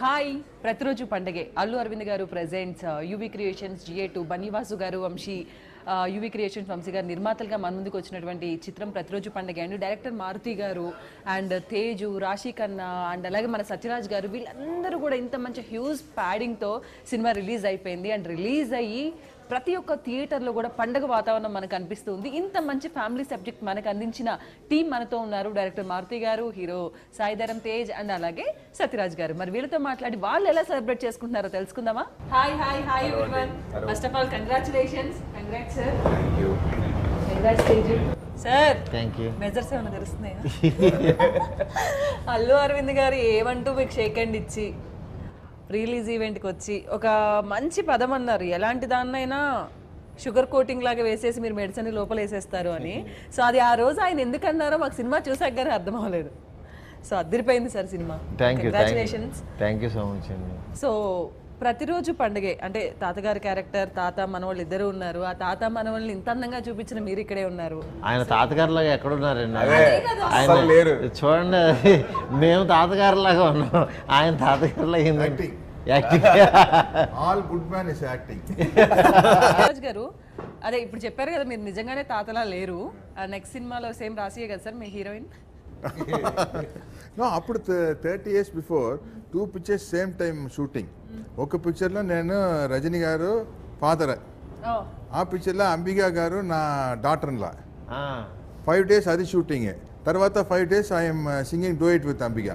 Hi ప్రతిరోజు పండగే Allu Aravind garu presents UV creations GA two Bunny Vasu garu Vamshi UV creations Vamsi గారు నిర్మాతలుగా మన ముందుకు వచ్చినటువంటి ఈ చిత్రం ప్రతిరోజు పండగే అండ్ డైరెక్టర్ మారుతి గారు అండ్ తేజు రాశి ఖన్నా అండ్ అలాగే మన సత్యరాజ్ గారు వీళ్ళందరూ కూడా ఇంత మంచి హ్యూజ్ ప్యాడింగ్తో సినిమా రిలీజ్ అయిపోయింది అండ్ రిలీజ్ అయ్యి ప్రతి ఒక్క థియేటర్లో కూడా పండగ వాతావరణం మనకు అనిపిస్తుంది ఇంత మంచి ఫ్యామిలీ సబ్జెక్ట్ మనకు అందించిన టీం మనతో ఉన్నారు డైరెక్టర్ మారుతి గారు హీరో సాయిధరం తేజ్ అండ్ అలాగే సత్యరాజ్ గారు మరి వీళ్ళతో మాట్లాడి వాళ్ళు ఎలా సెలబ్రేట్ చేసుకుంటున్నారో తెలుసుకుందామా hi hi hi everyone first of all congratulations congrats sir congrats Teju sir thank you మెజర్స్ ఏమైనా తెలుస్తున్నాయా అల్లు అరవింద్ గారు ఏమంటూ మీకు షేక్ హ్యాండ్ ఇచ్చి రిలీజ్ ఈవెంట్కి వచ్చి ఒక మంచి పదం అన్నారు ఎలాంటి దాన్నైనా షుగర్ కోటింగ్ లాగా వేసేసి మీరు మెడిసిన్ లోపల వేసేస్తారు అని సో అది ఆ రోజు ఆయన ఎందుకు అన్నారో మాకు సినిమా చూసాక కానీ అర్థం అవ్వలేదు సో అదిరిపోయింది sir cinema thank you congratulations thank you so much అండి సో ప్రతిరోజు పండగే అంటే తాతగారి క్యారెక్టర్ తాత మనవాళ్ళు ఇద్దరు ఉన్నారు ఆ తాత మనవాళ్ళని ఇంత అందంగా చూపించిన మీరు ఇక్కడే ఉన్నారు ఆయన తాతగారులాగా ఎక్కడున్నారండి అస్సలు లేరు. చూడండి అది మేము తాతగారులాగా ఉన్నాం ఆయన తాతగారులాగా ఏంటంటే acting all good man is acting Raj garu అదే ఇప్పుడు చెప్పారు కదా మీరు నిజంగానే తాతలా లేరు నెక్స్ట్ సినిమాలో సేమ్ రాసియే కదా సార్ మీ హీరోయిన్ నో అప్పుడు thirty years before two pictures same time shooting ఒక పిక్చర్లో నేను రజనీ గారు ఫాదర్ ఆ పిక్చర్లో అంబికా గారు నా డాటర్లా ఫైవ్ డేస్ అది షూటింగే తర్వాత five days I'm singing do it with Ambika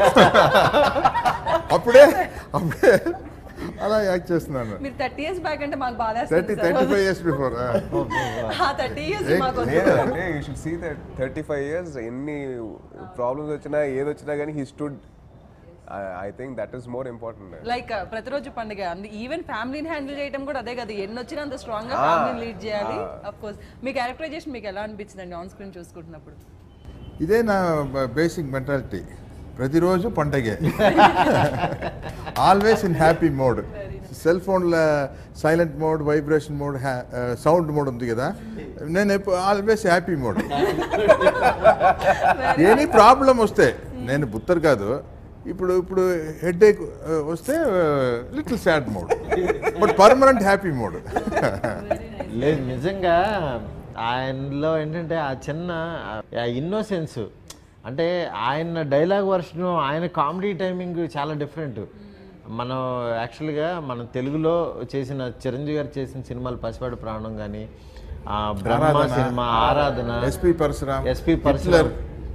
అప్పుడే అప్పుడే అలా యాక్ట్ చేస్తున్నాను మీరు థర్టీ ఇయర్స్ బ్యాక్ అంటే మాకు బాధ thirty thirty five years before thirty years మాకు వద్దు. లేదు అంటే you should see that thirty five years ఎన్ని ప్రాబ్లమ్స్ వచ్చినా ఏది వచ్చినా కానీ he stood I think that is more important like ప్రతిరోజు పండుగ అంది ఈవెన్ ఫ్యామిలీని హ్యాండిల్ చేయడం కూడా అదే కదా ఎన్ని వచ్చినా అంత స్ట్రాంగ్ గా ఫ్యామిలీని లీడ్ చేయాలి అఫ్ కోర్స్ మీ క్యారెక్టరైజేషన్ మీకు ఎలా అనిపించిందండి ఆన్ స్క్రీన్ చూసుకుంటున్నప్పుడు ఇదే నా బేసిక్ మెంటాలిటీ ప్రతిరోజు పండగే always in happy mode cell ఫోన్ల silent mode vibration mode sound mode ఉంది కదా నేను ఎప్పుడు always happy mode any problem వస్తే నేను బుత్తర్ కాదు ఇప్పుడు ఇప్పుడు హెడ్ ఏక్ వస్తే little sad mode but permanent happy mode లేదు నిజంగా ఆయనలో ఏంటంటే ఆ చిన్న ఇన్నోసెన్స్ అంటే ఆయన డైలాగ్ వర్షన్ ఆయన కామెడీ టైమింగ్ చాలా డిఫరెంట్ మనం యాక్చువల్గా మన తెలుగులో చేసిన చిరంజీవి గారు చేసిన సినిమాలు పసిపాడు ప్రాణం కానీ బ్రహ్మ ఆరాధన. సినిమా ఆరాధన ఎస్పి పరశురామ్ ఎస్పి పర్సనర్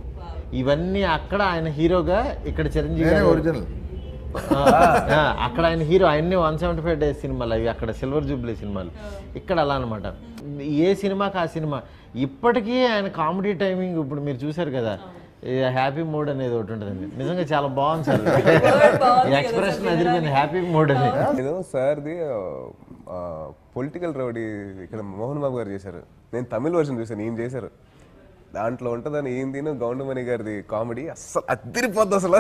ఇవన్నీ అక్కడ ఆయన హీరోగా ఇక్కడ చిరంజీవి నేనే గారు ఒరిజినల్ ఆ, ఆ, అక్కడ ఆయన హీరో ఆయన్ని వన్ సెవెంటీ ఫైవ్ డేస్ సినిమాలు అవి అక్కడ సిల్వర్ జూబ్లీ సినిమాలు ఇక్కడ అలా అనమాట ఏ సినిమాకి ఆ సినిమా ఇప్పటికీ ఆయన కామెడీ టైమింగ్ ఇప్పుడు మీరు చూశారు కదా హ్యాపీ మూడ్ అనేది ఒకటి ఉంటుందండి నిజంగా చాలా బాగుంది సార్ ఎక్స్ప్రెషన్ అదిరిపోయింది హ్యాపీ మూడ్ అని నేను సార్ది పొలిటికల్ రౌడీ ఇక్కడ మోహన్ బాబు గారు చేశారు నేను తమిళ వర్షన్ చూశాను ఈయన చేశారు దాంట్లో ఉంటుందని ఈయన తిను గౌండమణి గారిది కామెడీ అస్సలు అదిరిపోద్ది అసలు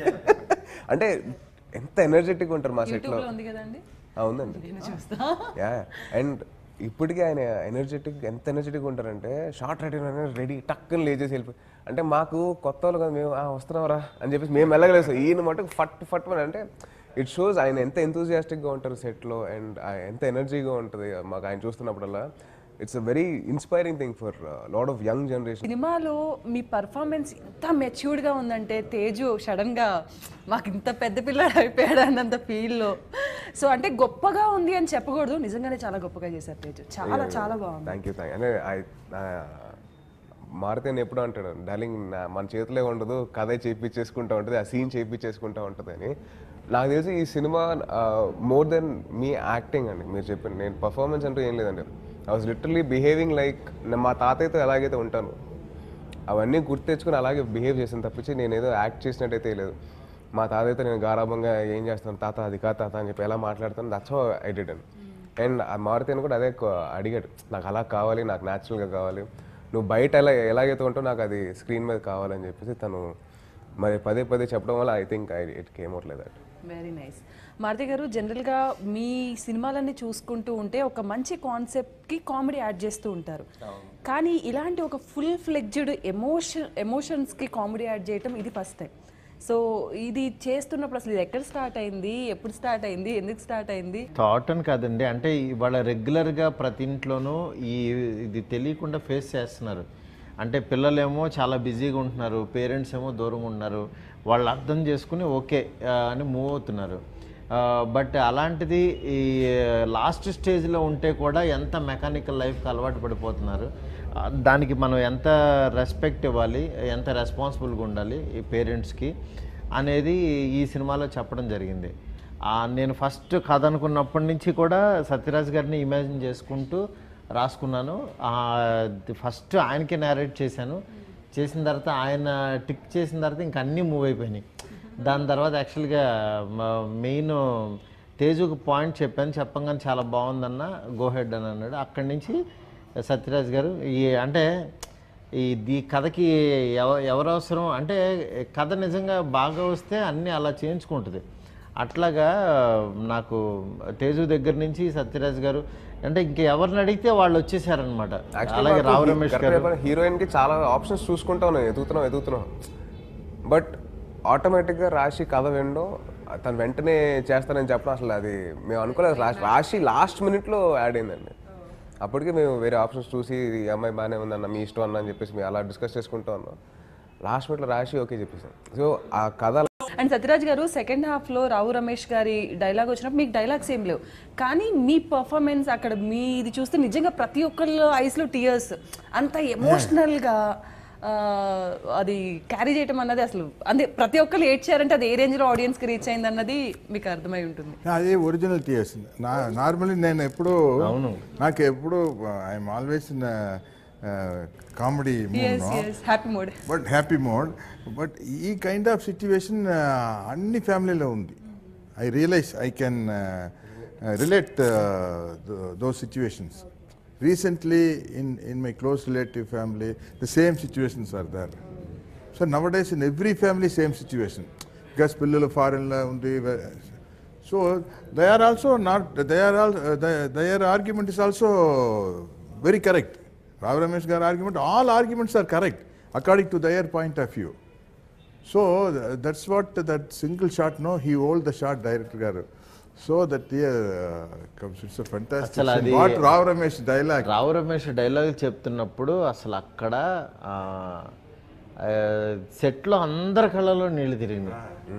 అంటే ఎంత ఎనర్జెటిక్ ఉంటారు మా సెట్లో యూట్యూబ్ లో ఉంది కదండి ఉందండి చూస్తా యా అండ్ ఇప్పటికీ ఆయన ఎనర్జెటిక్ ఎంత ఎనర్జెటిక్ ఉంటారంటే షార్ట్ రెడీ రెడీ టక్కుని లేచేసి వెళ్ళిపోయి అంటే మాకు కొత్త వాళ్ళు కదా మేము "ఆ, వస్తున్నావురా అని చెప్పేసి మేము వెళ్ళగలేస్తాం ఈయన మటుకు ఫట్ ఫట్ అని అంటే ఇట్ షోస్ ఆయన ఎంత ఎంతూజియాస్టిక్గా ఉంటారు సెట్లో అండ్ ఎంత ఎనర్జీగా ఉంటుంది మాకు ఆయన చూస్తున్నప్పుడల్లా it's a very inspiring thing for lot of young generation సినిమాలో మీ పర్ఫార్మెన్స్ ఇంత మెచ్యూర్డ్ గా ఉందంటే తేజు సడన్ గా మాకు ఇంత పెద్ద పిల్లాడు అయిపోయాడు అన్నంత ఫీల్ లో సో అంటే గొప్పగా ఉంది అని చెప్పకూడదు నిజంగానే చాలా గొప్పగా చేశారు తేజు చాలా చాలా బాగుంది థ్యాంక్ యూ థ్యాంక్ అంటే ఐ మారితే నేను ఎప్పుడు అంటాడు డార్లింగ్ నా- మన చేతిలో ఉండదు కథ చేయించేసుకుంటా ఉంటుంది ఆ సీన్ చేయించేసుకుంటా ఉంటుంది అని నాకు తెలిసి ఈ సినిమా మోర్ దెన్ మీ యాక్టింగ్ అండి మీరు చెప్పండి నేను పర్ఫార్మెన్స్ అంటూ ఏం లేదండి I was literally behaving like మా తాతయ్యతో ఎలాగైతే ఉంటాను అవన్నీ గుర్తు తెచ్చుకొని అలాగే బిహేవ్ చేసాను తప్పించి నేను ఏదో యాక్ట్ చేసినట్టయితే లేదు మా తాతయ్యతో నేను గారాభంగా ఏం చేస్తాను తాత అది కా తాత అని చెప్పి ఎలా మాట్లాడతాను దట్స్ ఐ డిడ్ అండ్ ఆ మారుతిని కూడా అదే కొ- అడిగాడు నాకు అలా కావాలి నాకు న్యాచురల్గా కావాలి నువ్వు బయట ఎలా ఎలాగైతే ఉంటావు నాకు అది స్క్రీన్ మీద కావాలని చెప్పేసి తను మరి పదే పదే చెప్పడం వల్ల I think I it came out లేదు వెరీ నైస్ మారుతి గారు జనరల్గా మీ సినిమాలన్నీ చూసుకుంటూ ఉంటే ఒక మంచి కాన్సెప్ట్కి కామెడీ యాడ్ చేస్తూ ఉంటారు కానీ ఇలాంటి ఒక ఫుల్ ఫ్లెడ్జ్డ్ ఎమోషన్ ఎమోషన్స్కి కామెడీ యాడ్ చేయటం ఇది ఫస్ట్ టైం సో ఇది చేస్తున్నప్పుడు అసలు ఇది ఎక్కడ స్టార్ట్ అయింది ఎప్పుడు స్టార్ట్ అయింది ఎందుకు స్టార్ట్ అయింది థాట్ అని కాదండి అంటే ఇవాళ రెగ్యులర్గా ప్రతి ఇంట్లోనూ ఈ ఇది తెలియకుండా ఫేస్ చేస్తున్నారు అంటే పిల్లలేమో చాలా బిజీగా ఉంటున్నారు పేరెంట్స్ ఏమో దూరంగా ఉంటున్నారు వాళ్ళు అర్థం చేసుకుని ఓకే ఆ, అని మూవ్ అవుతున్నారు బట్ అలాంటిది ఈ లాస్ట్ స్టేజ్లో ఉంటే కూడా ఎంత మెకానికల్ లైఫ్కి అలవాటు పడిపోతున్నారు ఆ, దానికి మనం ఎంత రెస్పెక్ట్ ఇవ్వాలి ఎంత రెస్పాన్సిబుల్గా ఉండాలి ఈ పేరెంట్స్కి అనేది ఈ సినిమాలో చెప్పడం జరిగింది ఆ, నేను ఫస్ట్ కథ అనుకున్నప్పటి నుంచి కూడా సత్యరాజ్ గారిని ఇమాజిన్ చేసుకుంటూ రాసుకున్నాను ఫస్ట్ ఆయనకే నేరేట్ చేశాను చేసిన తర్వాత ఆయన టిక్ చేసిన తర్వాత ఇంక అన్నీ మూవ్ అయిపోయినాయి దాని తర్వాత యాక్చువల్గా మెయిన్ తేజుకు పాయింట్ చెప్పాను చెప్పంగానే చాలా బాగుందన్న గో హెడ్ అని అన్నాడు అక్కడి నుంచి సత్యరాజ్ గారు ఈ అంటే ఈ ఈ కథకి ఎవ ఎవరు అవసరం అంటే కథ నిజంగా బాగా వస్తే అన్నీ అలా చేయించుకుంటుంది అట్లాగా నాకు తేజు దగ్గర నుంచి సత్యరాజ్ గారు అంటే ఇంక ఎవరిని అడిగితే వాళ్ళు వచ్చేసారనమాట అలాగే రావు రమేష్ గారు హీరోయిన్ కి చాలా ఆప్షన్స్ చూసుకుంటా ఉన్నాం ఎదుగుతున్నాం ఎదుగుతున్నాం బట్ ఆటోమేటిక్గా రాశి కథ వినడం తను వెంటనే చేస్తానని చెప్పడం అసలు అది మేము అనుకోలేదు రా- రాశి లాస్ట్ మినిట్లో యాడ్ అయిందండి అప్పటికే మేము వేరే ఆప్షన్స్ చూసి ఈ అమ్మాయి బాగానే ఉందన్న మీ ఇష్టం అన్న అని చెప్పేసి మేము అలా డిస్కస్ చేసుకుంటూ ఉన్నాం లాస్ట్ మినిట్లో రాశి ఓకే చెప్పేసాం సో ఆ కథ అండ్ సత్యరాజ్ గారు సెకండ్ హాఫ్ లో రావు రమేష్ గారి డైలాగ్ వచ్చినప్పుడు మీకు డైలాగ్స్ ఏం లేవు కానీ మీ పర్ఫార్మెన్స్ అక్కడ మీ ఇది చూస్తే నిజంగా ప్రతి ఒక్కళ్ళ ఐస్ లో టీయర్స్ అంత ఎమోషనల్ గా ఆ, అది క్యారీ చేయటం అన్నది అసలు అంటే ప్రతి ఒక్కరు ఏడ్చారంటే అది ఏ రేంజ్ లో ఆడియన్స్ కి రీచ్ అయింది అన్నది మీకు అర్థమై ఉంటుంది అది ఒరిజినల్ టీఎస్ నా నార్మల్లీ నేను ఎప్పుడు అవును. నాకు ఎప్పుడు I'm always in comedy yes yes happy mode but happy mode but ఈ కైండ్ ఆఫ్ సిచ్యువేషన్ అన్ని ఫ్యామిలీలో ఉంది I realise I can relate those situations recently in in my close relative family the same situations are there so nowadays in every family same situation because పిల్లలు ఫారెన్లో ఉంది so they are also not they are all their argument is also very correct Rao Ramesh గారి argument all arguments are correct according to their point of view so that's what that single shot no he old the shot director గారు so that comes it's అసలు fantastic అది- what Rao Ramesh dialogue Rao Ramesh dialogue చెప్తున్నప్పుడు అసలు అక్కడ ఆ, ఆ, సెట్లో అందరి కళ్ళలో నీళ్లు తిరిగింది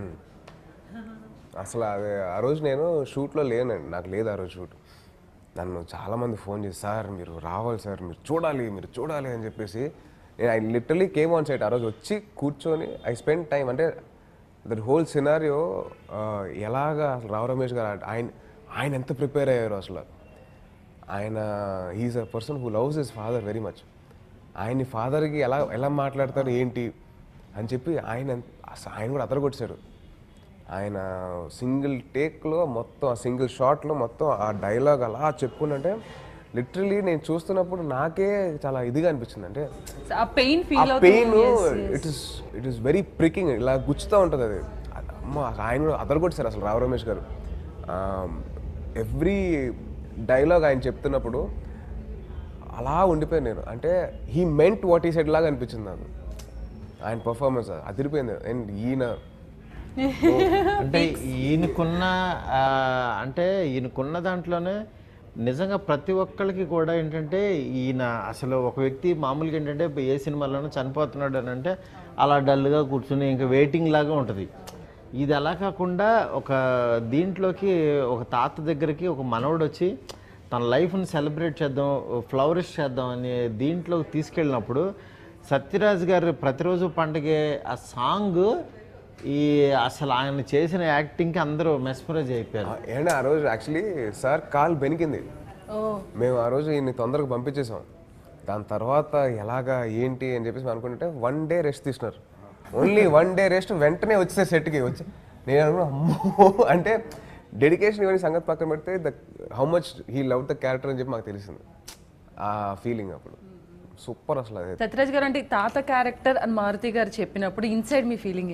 అసలు అది ఆ రోజు నేను షూట్లో లేనండి నాకు లేదు ఆ రోజు షూట్ నన్ను చాలామంది ఫోన్ చేసి సార్ మీరు రావాలి సార్ మీరు చూడాలి మీరు చూడాలి అని చెప్పేసి నేను I literally came on site ఆ రోజు వచ్చి కూర్చొని ఐ స్పెండ్ టైం అంటే దట్ హోల్ సినారియో ఎలాగా అసలు రావు రమేష్ గారు ఆయన ఆయన ఎంత ప్రిపేర్ అయ్యారు అసలు ఆయన he is a person who loves his father very much ఆయన్ని ఫాదర్కి ఎలా ఎలా మాట్లాడతారు ఏంటి అని చెప్పి ఆయన ఎంత- అసలు ఆయన కూడా అదరగొట్టాడు ఆయన సింగిల్ టేక్లో మొత్తం ఆ సింగిల్ షాట్లో మొత్తం ఆ డైలాగ్ అలా చెప్పుకుంటే లిటరలీ నేను చూస్తున్నప్పుడు నాకే చాలా ఇదిగా అనిపించింది అంటే ఆ పెయిన్ ఆ ఫీల్ పెయిన్ అవుతుంది it is it is very pricking ఇలా గుచ్చుతూ ఉంటుంది అది అది అమ్మ ఆయన కూడా అదరగొట్టారు అసలు రావు రమేష్ గారు ఎవ్రీ డైలాగ్ ఆయన చెప్తున్నప్పుడు అలా ఉండిపోయాను నేను అంటే he meant what he said లాగా అనిపించింది నాకు ఆయన పర్ఫార్మెన్స్ అదిరిపోయింది అండ్ ఈయన అంటే ఈయనకున్న ఆ, అంటే ఈయనకున్న దాంట్లోనే నిజంగా ప్రతి ఒక్కరికి కూడా ఏంటంటే ఈయన అసలు ఒక వ్యక్తి మామూలుగా ఏంటంటే ఏ సినిమాలోనూ చనిపోతున్నాడు అని అంటే అలా డల్గా కూర్చుని ఇంకా వెయిటింగ్ లాగా ఉంటుంది ఇది అలా కాకుండా ఒక దీంట్లోకి ఒక తాత దగ్గరికి ఒక మనవడు వచ్చి తన లైఫ్ని సెలబ్రేట్ చేద్దాం ఫ్లవరిష్ చేద్దాం అనే దీంట్లోకి తీసుకెళ్ళినప్పుడు సత్యరాజ్ గారు ప్రతిరోజు పండగే ఆ సాంగ్ ఈ అసలు ఆయన చేసిన యాక్టింగ్కి అందరూ మెస్మరైజ్ అయిపోయారు ఏంటంటే ఆ రోజు యాక్చువల్లీ సార్ కాల్ బెనికింది ఓ మేము ఆ రోజు ఈయన్ని తొందరగా పంపించేసాం దాని తర్వాత ఎలాగా ఏంటి అని చెప్పేసి మేము అనుకుంటే వన్ డే రెస్ట్ తీసుకున్నారు ఓన్లీ వన్ డే రెస్ట్ వెంటనే వచ్చే సెట్కి వచ్చి నేను అనుకున్నా అమ్మో అంటే డెడికేషన్ ఇవన్నీ సంగతి పక్కన పెడితే the how much he love the character అని చెప్పి మాకు తెలిసింది ఆ ఫీలింగ్ అప్పుడు సూపర్ అసలు అది సత్యరాజ్ గారు అంటే తాత క్యారెక్టర్ అని మారుతి గారు చెప్పినప్పుడు ఇన్సైడ్ మీ ఫీలింగ్ ఏంటి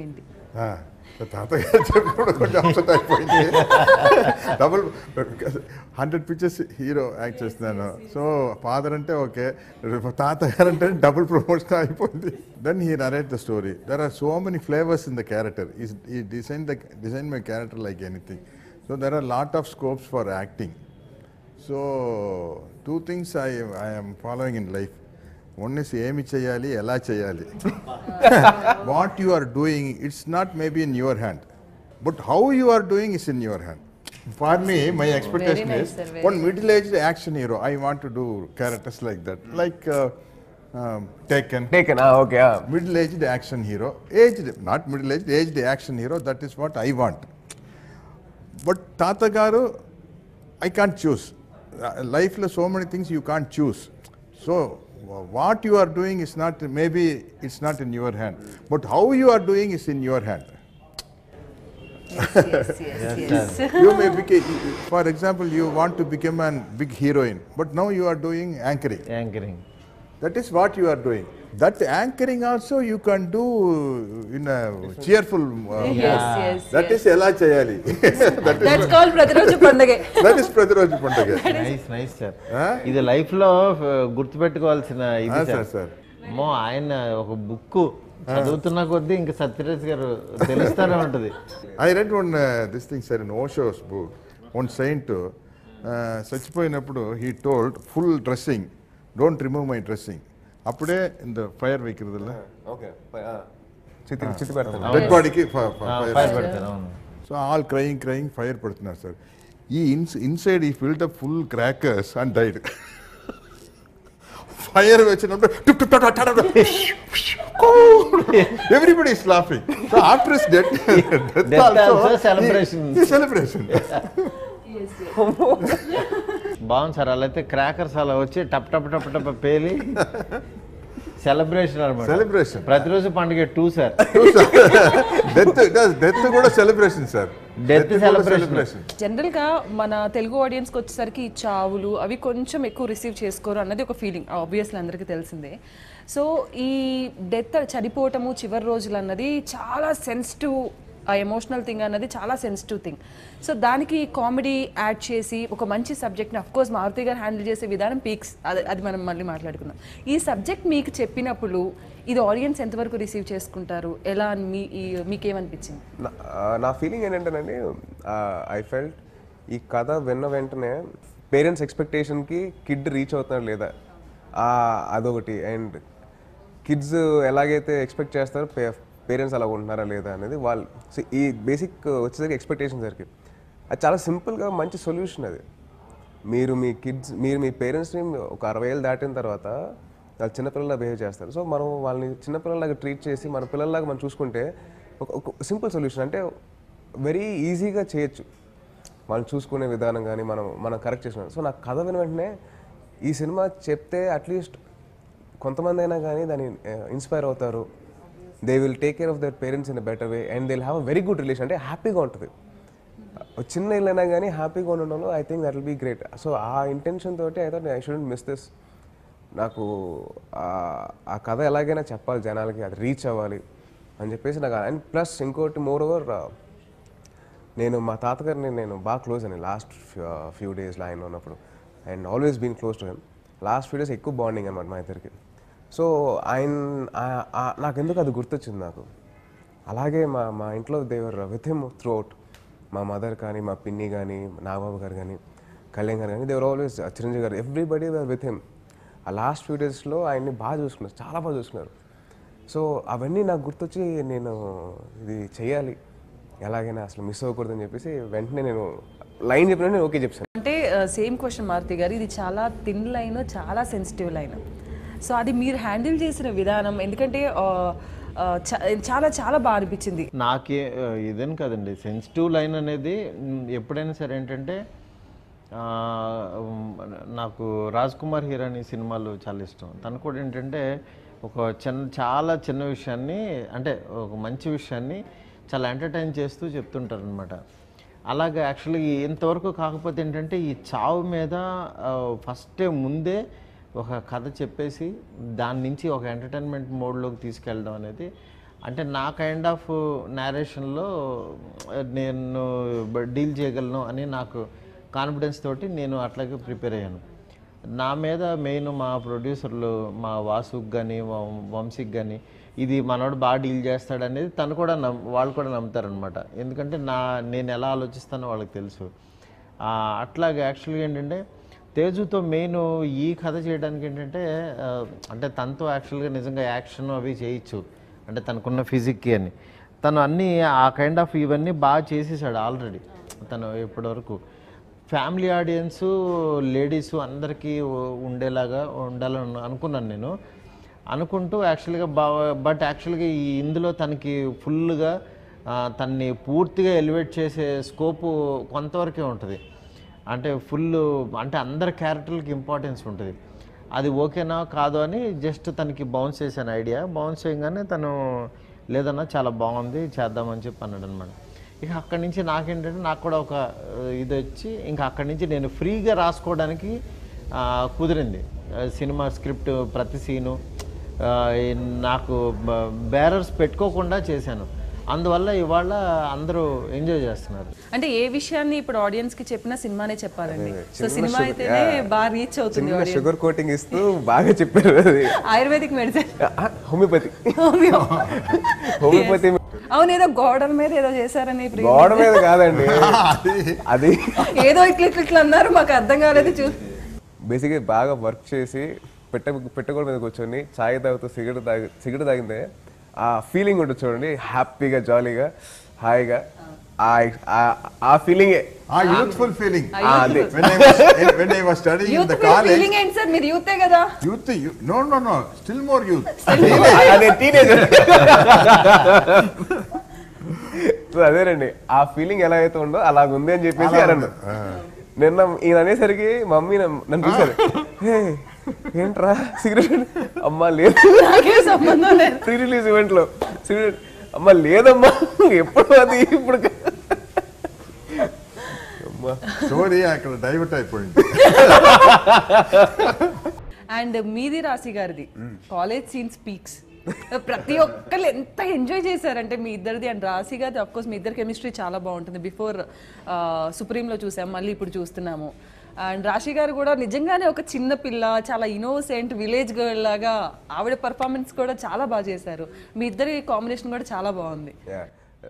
ఆ, తాతగారు చెప్పినప్పుడు కొంచెం అప్సెట్ అయిపోయింది double hundred pictures hero act చేస్తున్నాను సో ఫాదర్ అంటే ఓకే తాతగారు అంటే డబుల్ ప్రమోషన్ అయిపోయింది then he narrate the story there are so many flavours in the character ఈ design the design my character like anything so there are lot of scopes for acting so two things I I'm following in life one is ఏమి చేయాలి ఎలా చేయాలి what you are doing it's not maybe in your hand but how you are doing is in your hand for me my expectation nice, is sir, very one middle aged action hero I want to do characters like that like taken taken okay middle aged action hero aged not middle aged aged action hero that is what i want but tata garu i can't choose life లో so many things you can't choose so what you are doing is not maybe it's not in your hand but how you are doing is in your hand yes, yes, yes. you may become for example you want to become a big heroine but now you are doing anchoring anchoring That is what you are doing. That anchoring also you can do in a cheerful uh, yes, yes, That yes. is ఎలా చేయాలి that is That's called ప్రతిరోజు పండగే that is ప్రతిరోజు పండుగ nice nice sir ఆ? ఇది life లో ఆ, గుర్తుపెట్టుకోవాల్సిన ఇది ఆ, సార్ సార్, సార్. అమ్మో ఆయన ఒక బుక్ చదువుతున్న కొద్దీ ఇంకా సత్యరాజ్ గారు తెలుస్తూనే ఉంటది I read one this thing sir in Osho's book one saint చచ్చిపోయినప్పుడు he told full dressing don't remove my dressing అప్పుడే ఇంత ఫైర్ వెక్కిరదిಲ್ಲ ఓకే చితి చితి పెడతాను డెడ్ బాడీకి ఫైర్ పెడతారు అవును so all crying crying fire పడుతున్నారు సార్ ఈ ఇన్స్ ఇన్సైడ్ ఈ filled up full crackers and died fire వచ్చినప్పుడు everybody is laughing so after is death Death also celebration. Celebration బాగుంది సార్ అలా అయితే క్రాకర్స్ అలా వచ్చి టప్ టప్ టప్ టప్ పేలి సెలబ్రేషన్ అనమాట Celebration. ప్రతిరోజు పండుగ టూ సార్ డెత్ డెత్ కూడా సెలబ్రేషన్ సార్ Death celebration. జనరల్గా మన తెలుగు ఆడియన్స్కి వచ్చేసరికి ఈ చావులు అవి కొంచెం ఎక్కువ రిసీవ్ చేసుకోరు అన్నది ఒక ఫీలింగ్ ఆబ్వియస్లీ అందరికీ తెలిసిందే సో ఈ డెత్ చనిపోవటము చివరి రోజులు అన్నది చాలా సెన్సిటివ్ ఆ ఎమోషనల్ థింగ్ అన్నది చాలా సెన్సిటివ్ థింగ్ సో దానికి కామెడీ యాడ్ చేసి ఒక మంచి సబ్జెక్ట్ని అఫ్కోర్స్ మారుతి గారు హ్యాండిల్ చేసే విధానం పీక్స్ అది అది మనం మళ్ళీ మాట్లాడుకుందాం ఈ సబ్జెక్ట్ మీకు చెప్పినప్పుడు ఇది ఆడియన్స్ ఎంతవరకు రిసీవ్ చేసుకుంటారు ఎలా అని మీ ఈ- మీకేమనిపించింది నా- ఆ, నా ఫీలింగ్ ఏంటంటేనండి ఐ ఫెల్ట్ ఈ కథ విన్న వెంటనే పేరెంట్స్ ఎక్స్పెక్టేషన్కి కిడ్ రీచ్ అవుతున్నాడు లేదా ఆ, అదొకటి అండ్ కిడ్స్ ఎలాగైతే ఎక్స్పెక్ట్ చేస్తారో పేరెంట్స్ అలా ఉంటున్నారా లేదా అనేది వాళ్ళు సో ఈ బేసిక్ వచ్చేసరికి ఎక్స్పెక్టేషన్ సరికి అది చాలా సింపుల్గా మంచి సొల్యూషన్ అది మీరు మీ కిడ్స్ మీరు మీ పేరెంట్స్ని ఒక అరవై ఏళ్ళు దాటిన తర్వాత వాళ్ళు చిన్నపిల్లలా బిహేవ్ చేస్తారు సో మనం వాళ్ళని చిన్నపిల్లలాగా ట్రీట్ చేసి మన పిల్లల్లాగా మనం చూసుకుంటే ఒక ఒక సింపుల్ సొల్యూషన్ అంటే వెరీ ఈజీగా చేయొచ్చు వాళ్ళు చూసుకునే విధానం కానీ మనం మనం కరెక్ట్ చేసిన సో నాకు కథ విన వెంటనే ఈ సినిమా చెప్తే అట్లీస్ట్ కొంతమంది అయినా కానీ దాన్ని ఇన్స్పైర్ అవుతారు they will take care of their parents in a better way and they will have a very good relation అంటే హ్యాపీగా ఉంటుంది ఒక చిన్న ఇల్లైనా కానీ హ్యాపీగా ఉండడంలో I think that will be great so ఆ ఇంటెన్షన్ తోటి I thought I shouldn't miss this నాకు ఆ- ఆ కథ ఎలాగైనా చెప్పాలి జనాలకి అది రీచ్ అవ్వాలి అని చెప్పేసి నాకు అండ్ ప్లస్ ఇంకోటి మోర్ ఓవర్ నేను మా తాతగారిని నేను బాగా క్లోజ్ అని లాస్ట్ ఫ్యూ డేస్లో ఆయన ఉన్నప్పుడు and always been close to him last few days ఎక్కువ బాండింగ్ అనమాట మా ఇద్దరికి సో ఆయన ఆ- ఆ- నాకు ఎందుకు అది గుర్తొచ్చింది నాకు అలాగే మా మా ఇంట్లో they were with him throughout మా మదర్ కానీ మా పిన్ని కానీ నాగబాబు గారు కానీ కళ్యాణ్ గారు కానీ దేవర్ always Chiranjeevi garu everybody were with him ఆ లాస్ట్ ఫ్యూ డేస్లో ఆయన్ని బాగా చూసుకున్నారు చాలా బాగా చూసుకున్నారు సో అవన్నీ నాకు గుర్తొచ్చి నేను ఇది చేయాలి ఎలాగైనా అసలు మిస్ అవ్వకూడదని చెప్పేసి వెంటనే నేను లైన్ చెప్పిన నేను ఓకే చెప్పాను అంటే సేమ్ క్వశ్చన్ మారుతి గారు ఇది చాలా థిన్ లైన్ చాలా సెన్సిటివ్ లైన్ సో అది మీరు హ్యాండిల్ చేసిన విధానం ఎందుకంటే ఆ, ఆ, చా- చాలా చాలా బాగా అనిపించింది నాకే ఆ, ఇదేం కదండి సెన్సిటివ్ లైన్ అనేది మ్, ఎప్పుడైనా సరే ఏంటంటే ఆ, ఉమ్, నాకు రాజ్ కుమార్ హీరాని సినిమాలు చాలా ఇష్టం తను కూడా ఏంటంటే ఒక చిన్న చాలా చిన్న విషయాన్ని అంటే ఒక మంచి విషయాన్ని చాలా ఎంటర్టైన్ చేస్తూ చెప్తుంటారు అనమాట అలాగే యాక్చువల్లీ ఇంతవరకు కాకపోతే ఏంటంటే ఈ చావు మీద ఫస్ట్ ముందే ఒక కథ చెప్పేసి దాని నుంచి ఒక ఎంటర్టైన్మెంట్ మోడ్లోకి తీసుకెళ్ళడం అనేది అంటే నా కైండ్ ఆఫ్ నేరేషన్లో నేను డీల్ చేయగలను అని నాకు కాన్ఫిడెన్స్ తోటి నేను అట్లాగే ప్రిపేర్ అయ్యాను నా మీద మెయిన్ మా ప్రొడ్యూసర్లు మా వాసుకి కానీ వంశీకి కానీ ఇది మనోడు బాగా డీల్ చేస్తాడనేది తను కూడా నమ్ వాళ్ళు కూడా నమ్ముతారనమాట ఎందుకంటే నా నేను ఎలా ఆలోచిస్తానో వాళ్ళకి తెలుసు ఆ, అట్లాగే యాక్చువల్గా ఏంటంటే తేజుతో మెయిన్ ఈ కథ చేయడానికి ఏంటంటే ఆ, అంటే తనతో యాక్చువల్గా నిజంగా యాక్షన్ అవి చేయొచ్చు అంటే తనకున్న ఫిజిక్కి అని తను అన్నీ ఆ కైండ్ ఆఫ్ ఇవన్నీ బాగా చేసేసాడు ఆల్రెడీ తను ఇప్పటివరకు ఫ్యామిలీ ఆడియన్స్ లేడీస్ అందరికీ ఉ- ఉండేలాగా ఉండాలని అనుకున్నాను నేను అనుకుంటూ యాక్చువల్గా బా బట్ యాక్చువల్గా ఈ ఇందులో తనకి ఫుల్గా తన్ని పూర్తిగా ఎలివేట్ చేసే స్కోపు కొంతవరకే ఉంటుంది అంటే ఫుల్ అంటే అందరి క్యారెక్టర్లకి ఇంపార్టెన్స్ ఉంటుంది అది ఓకేనా కాదు అని జస్ట్ తనకి బౌన్స్ చేశాను ఐడియా బౌన్స్ చేయగానే తను లేదన్నా చాలా బాగుంది చేద్దామని చెప్పి అన్నాడు అనమాట ఇక అక్కడి నుంచి నాకేంటంటే నాకు కూడా ఒక ఆ, ఇది వచ్చి ఇంకా అక్కడి నుంచి నేను ఫ్రీగా రాసుకోవడానికి ఆ, కుదిరింది ఆ, సినిమా స్క్రిప్ట్ ప్రతి సీను ఆ, ఈ నాకు బ్యారర్స్ పెట్టుకోకుండా చేశాను అందువల్ల ఇవాళ అందరూ ఎంజాయ్ చేస్తున్నారు అంటే ఏ విషయాన్ని ఇప్పుడు ఆడియన్స్ కి చెప్పినా సినిమానే చెప్పాలండి సో సినిమా అయితేనే బాగా రీచ్ అవుతుంది చిన్న షుగర్ కోటింగ్ ఇస్తూ బాగా చెప్పారు అది ఆయుర్వేదిక్ మెడిసిన్ హోమియోపతి హోమియోపతి అవును ఏదో గోడల మీద ఏదో చేశారని pre- గోడ మీద కాదండి అది ఏదో ఇట్లా ఇట్లా ఇట్లా అన్నారు మాకు అర్థం కాలేదు చూ బేసిక్గా బాగా వర్క్ చేసి పెట్ట పెట్టగోడ మీద కూర్చొని చాయ్ తాగుతూ సిగరెట్ తాగి సిగరెట్ తాగితే ఆ ఫీలింగ్ ఉంటుంది చూడండి హ్యాపీగా జాలీగా హాయిగా ఆ- ఆ- ఆ ఫీలింగే ఆ యూత్ఫుల్ ఫీలింగ్ అదే when I was when I was studying in youth the college feeling ఏంటి సార్ మీరు యూతే కదా youth you, no no no still more youth అదే టీనేజర్ సో అదేనండి ఆ ఫీలింగ్ ఎలా అయితే ఉందో అలాగ ఉంది అని చెప్పేసి అన్నాను నిన్న ఈయన అనేసరికి మమ్మీ నన్ను నన్ను చూశారు "హే, ఏంట్రా సిగరెట్ అమ్మా లేదు నాకే సంబంధం లేదు ప్రీ రిలీజ్ ఈవెంట్ లో సిగరెట్ అమ్మా లేదమ్మా ఎప్పుడు అది ఇప్పుడు కా-" అమ్మా స్టోరీ అక్కడ డైవర్ట్ అయిపోయింది అండ్ మీది రాశి గారిది కాలేజ్ సీన్ స్పీక్స్ ప్రతి ఒక్కరు ఎంత ఎంజాయ్ చేశారంటే మీ ఇద్దరిది అండ్ రాశి గారిది అఫ్ కోర్స్ మీ ఇద్దరు కెమిస్ట్రీ చాలా బాగుంటుంది బిఫోర్ సుప్రీంలో చూసాం మళ్ళీ ఇప్పుడు చూస్తున్నాము అండ్ రాశి గారు కూడా నిజంగానే ఒక చిన్న పిల్ల చాలా ఇన్నోసెంట్ విలేజ్ గర్ల్ లాగా ఆవిడ పర్ఫార్మెన్స్ కూడా చాలా బాగా చేశారు మీ ఇద్దరి కాంబినేషన్ కూడా చాలా బాగుంది Yeah.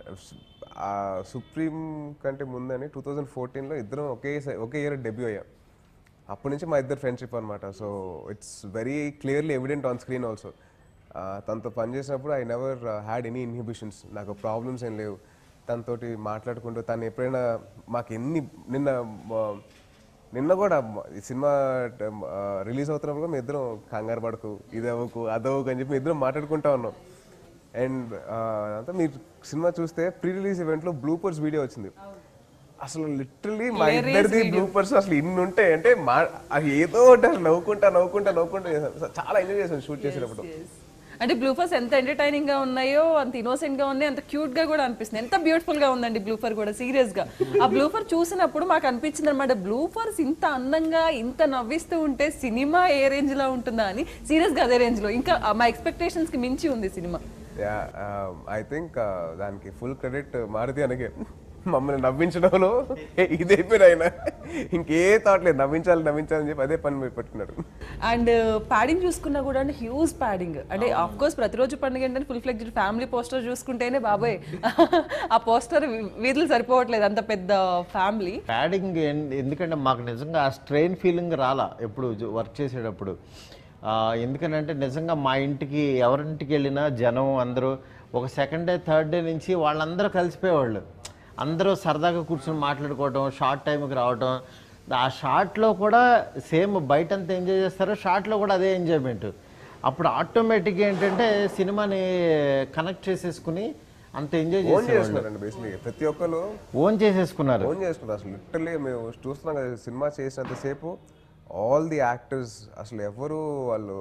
ఆ సుప్రీం కంటే ముందని టూ థౌజండ్ ఫోర్టీన్లో ఇద్దరం ఒకే స- ఒకే ఇయర్ డెబ్యూ అయ్యాం అప్పటి నుంచి మా ఇద్దరు ఫ్రెండ్షిప్ అనమాట so it's very clearly evident on screen also తనతో పనిచేసినప్పుడు I never had any inhibitions నాకు ప్రాబ్లమ్స్ ఏం లేవు తనతోటి మాట్లాడుకుంటూ తను ఎప్పుడైనా మాకు ఎన్ని నిన్న ఆ, నిన్న కూడా మ- ఈ సినిమా రిలీజ్ అవుతున్నప్పుడు కూడా మీ ఇద్దరం కంగారు పడకు ఇది అవ్వకు అది అవ్వకు అని చెప్పి మీ ఇద్దరం మాట్లాడుకుంటా ఉన్నాం అండ్ అంతా మీరు సినిమా చూస్తే ప్రీ రిలీజ్ ఈవెంట్లో బ్లూపర్స్ వీడియో వచ్చింది అసలు లిటరలీ మా ఇద్దరిది బ్లూపర్స్ అసలు ఇన్ని ఉంటాయి అంటే మా అది ఏదో ఒకటి అసలు నవ్వుకుంటా నవ్వుకుంటా నవ్వుకుంటా చేశాను చాలా ఎంజాయ్ చేశాను షూట్ చేసేటప్పుడు అంటే బ్లూఫర్స్ ఎంత ఎంటర్టైనింగ్ గా ఉన్నాయో అంత ఇన్నోసెంట్ గా ఉన్నాయి అంత క్యూట్ గా కూడా అనిపిస్తుంది ఎంత బ్యూటిఫుల్ గా ఉందండి బ్లూఫర్ కూడా సీరియస్ గా ఆ బ్లూఫర్ చూసినప్పుడు మాకు అనిపించింది అనమాట బ్లూఫర్స్ ఇంత అందంగా ఇంత నవ్విస్తూ ఉంటే సినిమా ఏ రేంజ్ లో ఉంటుందా అని సీరియస్ గా అదే రేంజ్ లో ఇంకా ఆ మా ఎక్స్పెక్టేషన్స్ కి మించి ఉంది సినిమా యా ఐ థింక్ దానికి ఫుల్ క్రెడిట్ మారుతి అనకే మమ్మల్ని నవ్వించడంలో ఇదే పేరు ఆయన ఇంకే థాట్ లేదు నవ్వించాలి నవ్వించాలని చెప్పి అదే పని మీద పెట్టుకున్నాడు అండ్ ప్యాడింగ్ చూసుకున్నా కూడా అంటే హ్యూజ్ ప్యాడింగ్ అంటే ఆఫ్ కోర్స్ ప్రతిరోజు పండుగ ఏంటంటే ఫుల్ ఫ్లెక్జ్ ఫ్యామిలీ పోస్టర్ చూసుకుంటేనే బాబాయ్ ఆ పోస్టర్ వీధులు సరిపోవట్లేదు అంత పెద్ద ఫ్యామిలీ ప్యాడింగ్ ఎందుకంటే మాకు నిజంగా ఆ స్ట్రెయిన్ ఫీలింగ్ రాలా ఎప్పుడు వర్క్ చేసేటప్పుడు ఆ, ఎందుకనంటే నిజంగా మా ఇంటికి ఎవరింటికి వెళ్ళినా జనం అందరూ ఒక సెకండ్ డే థర్డ్ డే నుంచి వాళ్ళందరూ కలిసిపోయేవాళ్ళు అందరూ సరదాగా కూర్చొని మాట్లాడుకోవటం షార్ట్ టైంకి రావటం ఆ షార్ట్లో కూడా సేమ్ బయట అంతా ఎంజాయ్ చేస్తారో షార్ట్లో కూడా అదే ఎంజాయ్మెంట్ అప్పుడు ఆటోమేటిక్గా ఏంటంటే సినిమాని కనెక్ట్ చేసేసుకుని అంత ఎంజాయ్ ఓన్ చేసేవాళ్ళు చేస్తున్నారండి బేసిక్లీ ప్రతి ఒక్కరు ఓన్ చేసేసుకున్నారు ఓన్ చేసుకున్నారు అసలు లిటరలీ మేము చూస్తున్నాం కదా సినిమా చేసినంతసేపు ఆల్ ది యాక్టర్స్ అసలు ఎవరు వాళ్ళు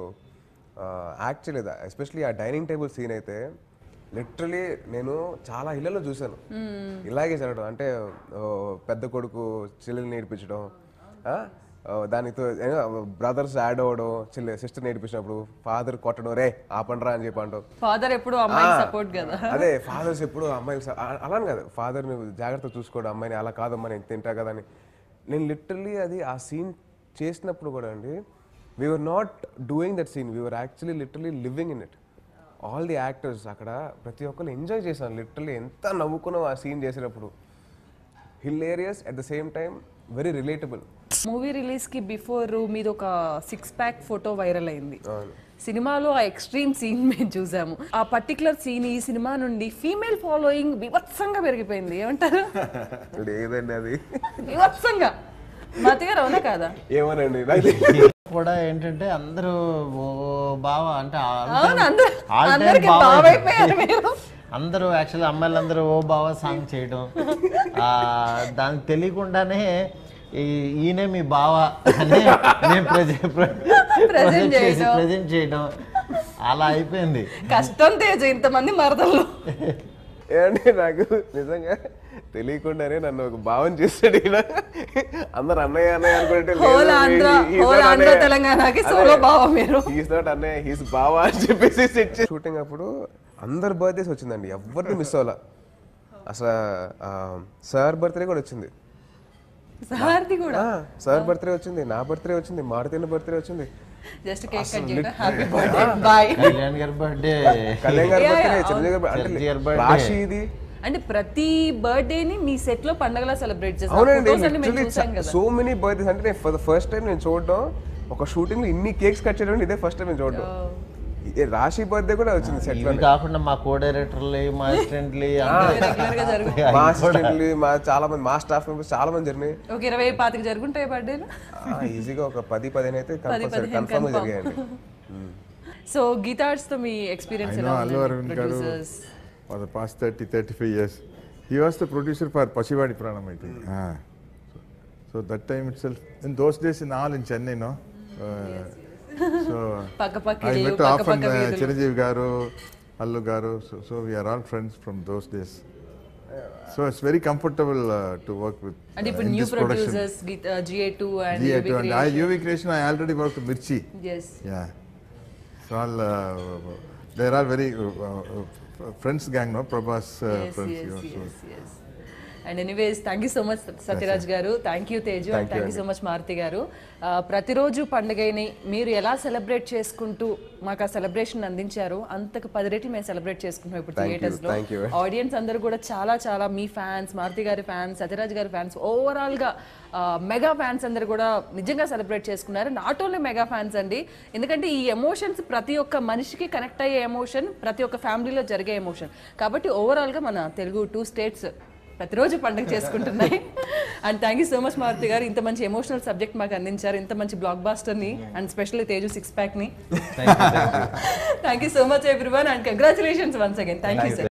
యాక్ట్ చేయలేదు ఎస్పెషలీ ఆ డైనింగ్ టేబుల్ సీన్ అయితే లిటరలీ నేను చాలా ఇళ్లలో చూశాను ఇలాగే జరగడం అంటే ఓ, పెద్ద కొడుకు చెల్లెలు నేర్పించడం ఆ, ఆ, దానితో బ్రదర్స్ యాడ్ అవ్వడం చెల్లి సిస్టర్ నేర్పించినప్పుడు ఫాదర్ కొట్టడం రే ఆపండ్రా అని చెప్పి అంటాం ఫాదర్ ఎప్పుడు అమ్మాయికి ఆ, సపోర్ట్ కదా అదే ఫాదర్స్ ఎప్పుడు అమ్మాయిలు స- అ- అలానే కదా ఫాదర్ నువ్వు జాగ్రత్త చూసుకోవడం అమ్మాయిని అలా కాదమ్మా నేను తింటా కదా అని నేను లిటరల్లీ అది ఆ సీన్ చేసినప్పుడు కూడా అండి we're not doing that scene we're actually literally living in it all the actors అక్కడ ప్రతి ఒక్కరు ఎంజాయ్ చేశాను లిటరల్లీ ఎంత నవ్వుకున్నాం ఆ సీన్ చేసేటప్పుడు hilarious at the same time very relatable movie release కి బిఫోర్ మీద ఒక సిక్స్ ప్యాక్ ఫోటో వైరల్ అయింది సినిమాలో ఆ ఎక్స్ట్రీమ్ సీన్ మేము చూసాము ఆ పర్టికులర్ సీన్ ఈ సినిమా నుండి ఫీమేల్ ఫాలోయింగ్ వివత్సంగా పెరిగిపోయింది ఏమంటారు ఏదండి అది వివత్సంగా మతి గారు అవునా కాదా ఏమోనండి నాకు తెలియదు. కూడా ఏంటంటే అందరూ ఓ బావ అంటే అవును అందరు all time అందరికి బావ బావైపోయారు మీరు అందరూ యాక్చువల్లీ అమ్మాయిలందరూ ఓ బావ సాంగ్ చేయడం ఆ, దానికి తెలియకుండానే ఈ- ఈయనే మీ బావ అని నేను ప్రజెంట్ చేసి చేయడం. ప్రజెంట్ చేయడం అలా అయిపోయింది కష్టం తేజ ఇంతమంది మరదలు ఏమంటే నాకు నిజంగా తెలియకుండానే నన్ను ఒక భావం చేస్తాడు ఈయన అందరు అన్నయ్య అన్నయ్య అనుకుంటే Whole ఆంధ్ర- whole ఆంధ్ర తెలంగాణకి solo బావ మీరు. హీస్ నాట్ అన్నయ్య హీస్ బావ అని చెప్పేసి సెట్ షూటింగ్ అప్పుడు అందరు బర్త్డేస్ వచ్చిందండి ఎవరిని మిస్ అవ్వాల అసలు సార్ బర్త్డే కూడా వచ్చింది సార్ది కూడా సార్ బర్త్డే వచ్చింది నా బర్త్డే వచ్చింది మారుతిన బర్త్డే వచ్చింది జస్ట్ కేక్ కట్ చేయడం హ్యాపీ బర్త్డే బాయ్ కళ్యాణ్ గారి బర్త్డే కళ్యాణ్ గారి Yeah, బర్త్డే yeah, చిరంజీవి గారి చిరంజీవి అంటే గారి birthday. రాశి ఇది అంటే ప్రతి బర్త్డే ని మీ సెట్ లో పండగలా సెలబ్రేట్ చేస్తాం అవునండి ఫోటోస్ అన్ని మేము చూసాం కదా సో మెనీ బర్త్డేస్ అంటే నేను ఫర్ ద ఫస్ట్ టైం నేను చూడడం ఒక షూటింగ్ లో ఇన్ని కేక్స్ కట్ చేయడం ఇదే ఫస్ట్ టైం నేను చూడడం ఈ రాశి బర్త్డే కూడా వచ్చింది సెట్ లో ఇవి కాకుండా మా కో డైరెక్టర్లు మా అసిస్టెంట్లు రెగ్యులర్ గా జరుగు మా అసిస్టెంట్లు మా చాలా మంది మా స్టాఫ్ మెంబర్స్ చాలా మంది జరిగినాయి ఒక ఇరవై పాతికి జరుగుంటాయి బర్త్డేలు ఈజీగా ఒక పది పదిహేను అయితే కంపల్సరీ పదిహేను కన్ఫర్మ్ confirm. జరిగాయండి సో గీతార్స్ తో మీ ఎక్స్పీరియన్స్ I ఎలా know Allu ఉంది Arvind garu producers for the past 30, 35 years. He was the producer for Pachivadi Pranam, I think. Ah. So, so that time itself, in those days in all in Chennai, no? Uh, so పక్క పక్క I ఇల్లు, met పక్క often పక్క uh, వీధులు. Chiranjeev garu, Allu garu. So, so we are all friends from those days. So it's very comfortable uh, to work with అంటే uh, ఇప్పుడు in new this production. Producers GA two and GA2 and I, UV Creation, I already worked with Mirchi. Yes Yeah. So all, uh, they're all very uh, uh, friends gang, no? Prabhas uh, friends. yeah, so- and anyways thank you so much Sathyaraj garu thank you Teju and thank you so much Maruthi garu ఆ, ప్రతిరోజు పండుగని మీరు ఎలా celebrate చేసుకుంటూ మాకు ఆ celebration అందించారో అంతకు పది రెట్లు మేము సెలబ్రేట్ చేసుకుంటున్నాం ఇప్పుడు Thank you, థియేటర్స్ లో thank you. ఆడియన్స్ అందరూ కూడా చాలా చాలా మీ ఫ్యాన్స్ మారుతి గారి ఫ్యాన్స్ సత్యరాజ్ గారి ఫ్యాన్స్ ఓవరాల్ గా మెగా ఫ్యాన్స్ అందరూ కూడా నిజంగా సెలబ్రేట్ చేసుకున్నారు నాట్ ఓన్లీ మెగా ఫ్యాన్స్ అండి ఎందుకంటే ఈ ఎమోషన్స్ ప్రతి ఒక్క మనిషికి కనెక్ట్ అయ్యే ఎమోషన్ ప్రతి ఒక్క ఫ్యామిలీలో జరిగే ఎమోషన్ కాబట్టి ఓవరాల్ గా మన తెలుగు టూ స్టేట్స్ ప్రతిరోజు పండుగ చేసుకుంటున్నాయి and thank you so much Maruthi garu ఇంత మంచి ఎమోషనల్ సబ్జెక్ట్ మాకు అందించారు ఇంత మంచి బ్లాక్ బాస్టర్ని అండ్ స్పెషల్లీ తేజు సిక్స్ ప్యాక్ని thank you so much everyone and congratulations once again thank you sir